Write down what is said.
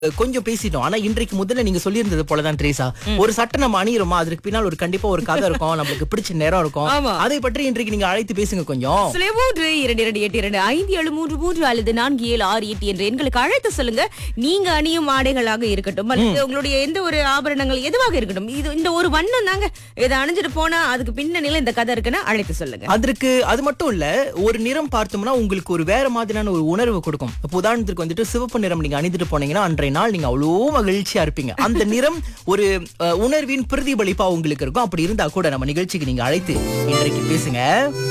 கொஞ்சம் பேசிட்டோம் ஆனா இன்றைக்கு முதல்ல நீங்க சொல்லியிருந்தது போலதான் ட்ரேசா ஒரு சட்டை நம்ம அணியிறோமா அதற்கு பின்னால் ஒரு கண்டிப்பா ஒரு கதை இருக்கும் நம்மளுக்கு பிடிச்ச நேரம் இருக்கும் ஆமா. அதை பற்றி இன்றைக்கு நீங்க அழைத்து பேசுங்க கொஞ்சம் சில மூன்று இரண்டு இரண்டு எட்டு இரண்டு ஐந்து ஏழு மூன்று மூன்று அல்லது நான்கு ஏழு ஆறு எட்டு என்ற எண்களுக்கு அழைத்து சொல்லுங்க நீங்க அணியும் ஆடைகளாக இருக்கட்டும் அல்லது உங்களுடைய எந்த ஒரு ஆபரணங்கள் எதுவாக இருக்கட்டும் இது இந்த ஒரு வண்ணம் தாங்க இதை அணிஞ்சிட்டு போனா அதுக்கு பின்னணியில இந்த கதை இருக்குன்னு அழைத்து சொல்லுங்க அதற்கு அது மட்டும் இல்ல ஒரு நிறம் பார்த்தோம்னா உங்களுக்கு ஒரு வேற மாதிரியான ஒரு உணர்வு கொடுக்கும் இப்போ உதாரணத்துக்கு வந்துட்டு சிவப்பு நிறம் நீங்க அணிந்துட்டு போனீங்கன்னா அன்றைய நாள் நீங்க அவ்வளோ மகிழ்ச்சியா இருப்பீங்க அந்த நிறம் ஒரு அஹ், உணர்வின் பிரதிபலிப்பா உங்களுக்கு இருக்கும் அப்படி இருந்தா கூட நம்ம நிகழ்ச்சிக்கு நீங்க அழைத்து இன்றைக்கு பேசுங்க